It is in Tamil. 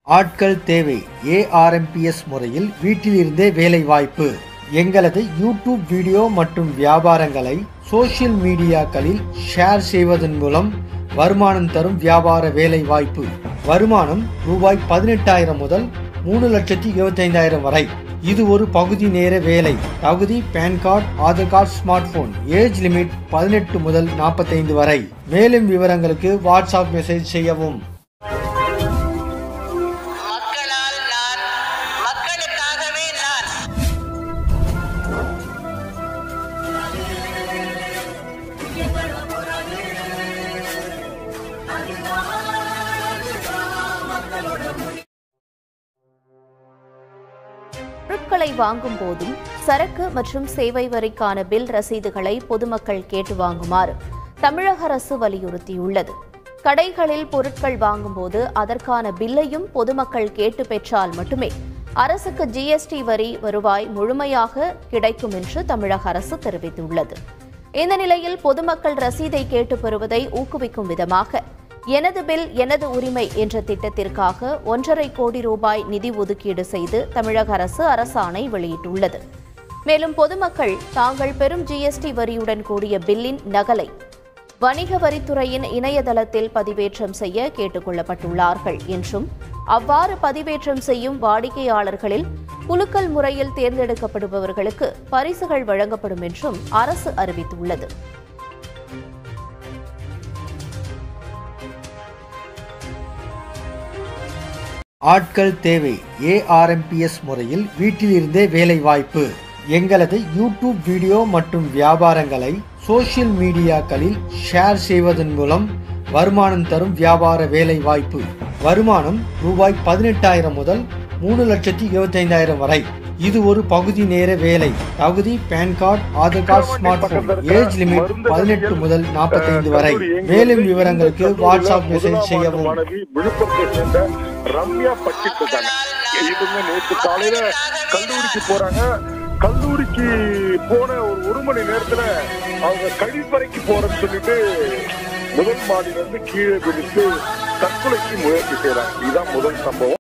ஆட்கள் தேவை ஏஆர்எம்பிஎஸ் முறையில் வீட்டிலிருந்தே வேலை வாய்ப்பு எங்களது யூடியூப் வீடியோ மற்றும் வியாபாரங்களை சோஷியல் மீடியாக்களில் ஷேர் செய்வதன் மூலம் வருமானம் தரும் வியாபார வேலை வாய்ப்பு வருமானம் ரூபாய் பதினெட்டாயிரம் முதல் மூணு லட்சத்தி இருபத்தைந்தாயிரம் வரை இது ஒரு பகுதி நேர வேலை தகுதி PAN card Aadhaar card smart phone age limit பதினெட்டு முதல் நாற்பத்தைந்து வரை மேலும் விவரங்களுக்கு வாட்ஸ்அப் மெசேஜ் செய்யவும் மக்களால் நான் மக்களுக்காகவே நான் பொருட்களை வாங்கும் போதும் சரக்கு மற்றும் சேவை வரிக்கான பில் ரசீதுகளை பொதுமக்கள் கேட்டு வாங்குமாறு தமிழக அரசு வலியுறுத்தியுள்ளது கடைகளில் பொருட்கள் வாங்கும்போது அதற்கான பில்லையும் பொதுமக்கள் கேட்டு பெற்றால் மட்டுமே அரசுக்கு ஜிஎஸ்டி வரி வருவாய் முழுமையாக கிடைக்கும் என்று தமிழக அரசு தெரிவித்துள்ளது இந்த நிலையில் பொதுமக்கள் ரசீதை கேட்டு பெறுவதை ஊக்குவிக்கும் விதமாக எனது பில் எனது உரிமை என்ற திட்டத்திற்காக ஒன்றரை கோடி ரூபாய் நிதி ஒதுக்கீடு செய்து தமிழக அரசு அரசாணை வெளியிட்டுள்ளது மேலும் பொதுமக்கள் தாங்கள் பெறும் ஜிஎஸ்டி வரியுடன் கூடிய பில்லின் நகலை வணிக வரித்துறையின் இணையதளத்தில் பதிவேற்றம் செய்ய கேட்டுக் கொள்ளப்பட்டுள்ளார்கள் என்றும் அவ்வாறு பதிவேற்றம் செய்யும் வாடிக்கையாளர்களில் குலுக்கல் முறையில் தேர்ந்தெடுக்கப்படுபவர்களுக்கு பரிசுகள் வழங்கப்படும் என்றும் அரசு அறிவித்துள்ளது ஆட்கள் தேவை ஏஆர்எம்பிஎஸ் முறையில் வீட்டிலிருந்தே வேலை வாய்ப்பு எங்களது யூடியூப் வீடியோ மற்றும் வியாபாரங்களை சோஷியல் மீடியாக்களில் ஷேர் செய்வதன் மூலம் வருமானம் தரும் வியாபார வேலை வாய்ப்பு வருமானம் ரூபாய் பதினெட்டாயிரம் முதல் மூணு லட்சத்தி இருபத்தைந்தாயிரம் வரை இது ஒரு பகுதி நேர வேலை தகுதி PAN card Aadhaar card smart phone age limit பதினெட்டு முதல் நாற்பத்தைந்து வரை மேலும் விவரங்களுக்கு வாட்ஸ்அப் மெசேஜ் செய்யவும் மாணவி விழுப்புரத்தை சேர்ந்த ரம்யா பட்டிட்டு இருக்காங்க இவங்க நேற்று காலையில கல்லூரிக்கு போறாங்க கல்லூரிக்கு போன ஒரு ஒரு மணி நேரத்துல அவங்க கழிப்பறைக்கு போறேன்னு சொல்லிட்டு முதல் மாடியில இருந்து கீழே விழுந்து தற்கொலைக்கு முயற்சி செய்யறாங்க இதுதான் முதல் சம்பவம்